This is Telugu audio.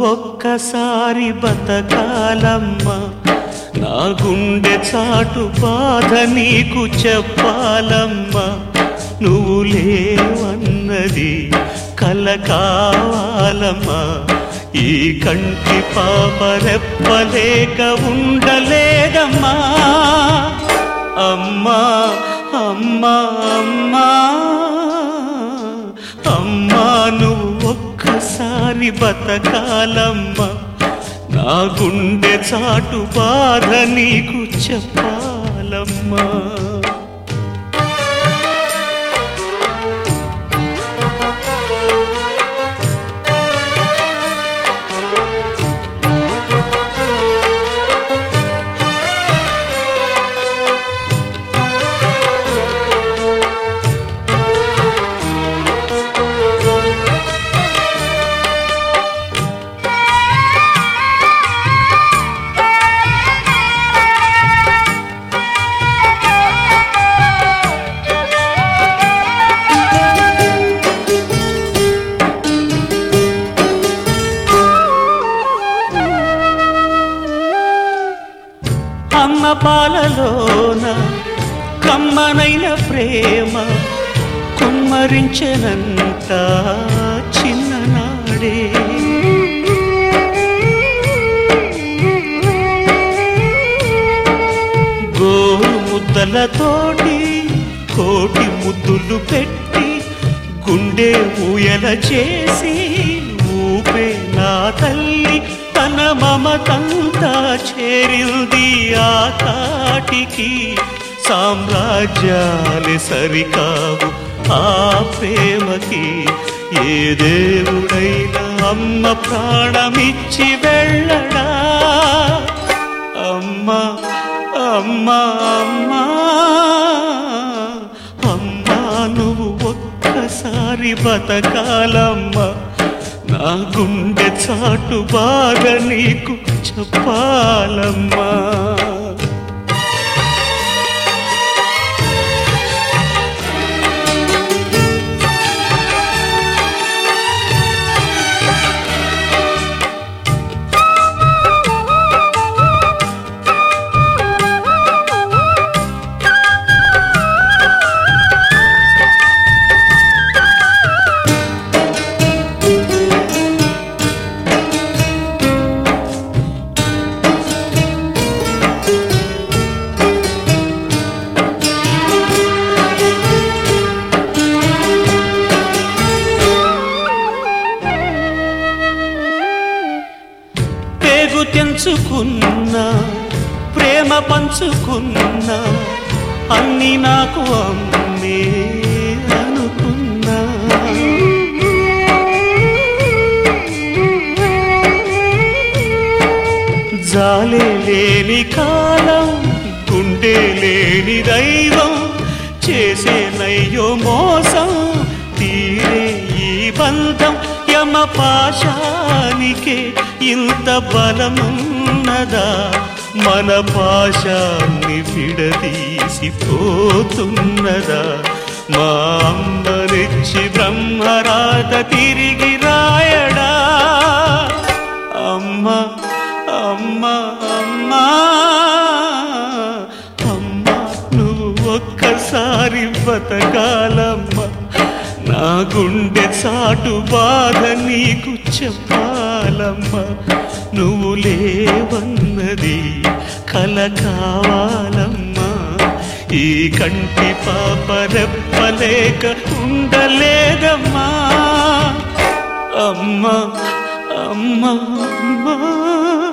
ఒక్కసారి బతకాలమ్మా నా గుండె చాటు బాధ నీకు చెప్పాలమ్మా నువ్వు లేవన్నది కల కావాలమ్మా ఈ కంటి పాప రెప్పలేక ఉండలేదమ్మా అమ్మా అమ్మా అమ్మా అమ్మా నువ్వు ఒక్కసారి బతకాలమ్మా నా గుండె చాటు బాధ నీకు చెప్పాలమ్మా అమ్మ పాలలోన కమ్మనైన ప్రేమ కుమ్మరించనంత చిన్ననాడే గోరు ముద్దలతోటి కోటి ముద్దులు పెట్టి గుండె ఊయల చేసి ఊపే నా తల్లి తన మమతంతా చేరింది ఆ కాటికి సామ్రాజ్యాలు సరికావు ఆ ప్రేమకి ఏ దేవుడైనా అమ్మ ప్రాణమిచ్చి వెళ్ళడా అమ్మా అమ్మా అమ్మా అమ్మా నువ్వు ఒక్కసారి బతకాలమ్మా నా గుండె చాటు బాధ నీకు చెప్పాలమ్మా పేగు తెంచుకున్నా ప్రేమ పంచుకున్నా అన్ని నాకు అమ్మే అనుకున్నా జాలే లేని కాలం గుండె లేని దైవం చేసే నయ్యో మోసం తీరే ఈ బంధం యమ పాశానికే ఇంత బలమున్నదా మన పాశాన్ని విడదీసిపోతున్నదా మా అమ్మనిచ్చి బ్రహ్మరాత తిరిగి రాయడా అమ్మా అమ్మా అమ్మా అమ్మా నువ్వు ఒక్కసారి బతకాలమ్మా నా గుండె చాటు బాధ నీకు చెప్పాలమ్మా నువ్వు లేవన్నది కల కావాలమ్మా ఈ కంటి పాప రెప్పలేక ఉండలేదమ్మా అమ్మా అమ్మా అమ్మా